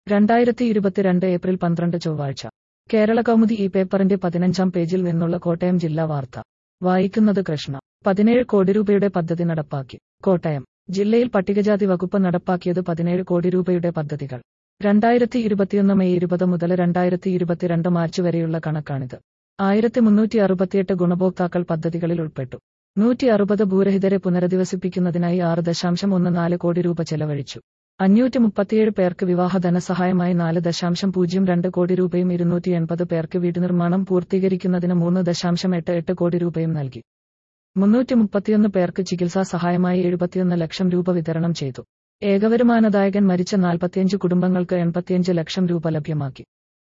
രണ്ടായിരത്തി ഇരുപത്തിരണ്ട് ഏപ്രിൽ പന്ത്രണ്ട് ചൊവ്വാഴ്ച കേരള കൗമുദി ഈ പേപ്പറിന്റെ പതിനഞ്ചാം പേജിൽ നിന്നുള്ള കോട്ടയം ജില്ലാ വാർത്ത വായിക്കുന്നത് കൃഷ്ണ പതിനേഴ് കോടി രൂപയുടെ പദ്ധതി നടപ്പാക്കി കോട്ടയം ജില്ലയിൽ പട്ടികജാതി വകുപ്പ് നടപ്പാക്കിയത് പതിനേഴ് കോടി രൂപയുടെ പദ്ധതികൾ രണ്ടായിരത്തി ഇരുപത്തിയൊന്ന് മെയ് ഇരുപത് മുതൽ രണ്ടായിരത്തി ഇരുപത്തിരണ്ട് മാർച്ച് വരെയുള്ള കണക്കാണിത് ആയിരത്തി മുന്നൂറ്റി അറുപത്തിയെട്ട് ഗുണഭോക്താക്കൾ പദ്ധതികളിൽ ഉൾപ്പെട്ടു നൂറ്റി അറുപത് ഭൂരഹിതരെ പുനരധിവസിപ്പിക്കുന്നതിനായി ആറ് ദശാംശം ഒന്ന് നാല് കോടി രൂപ ചെലവഴിച്ചു അഞ്ഞൂറ്റി മുപ്പത്തിയേഴ് പേർക്ക് വിവാഹ ധനസഹായമായി നാല് ദശാംശം പൂജ്യം രണ്ട് കോടി രൂപയും ഇരുന്നൂറ്റി എൺപത് പേർക്ക് വീട് നിർമ്മാണം പൂർത്തീകരിക്കുന്നതിന് മൂന്ന് ദശാംശം എട്ട് എട്ട് കോടി രൂപയും നൽകി മുന്നൂറ്റി മുപ്പത്തിയൊന്ന് പേർക്ക് ചികിത്സാ സഹായമായി എഴുപത്തിയൊന്ന് ലക്ഷം രൂപ വിതരണം ചെയ്തു ഏകവരുമാനദായകൻ മരിച്ച നാൽപ്പത്തിയഞ്ച് കുടുംബങ്ങൾക്ക് എൺപത്തിയഞ്ച് ലക്ഷം രൂപ ലഭ്യമാക്കി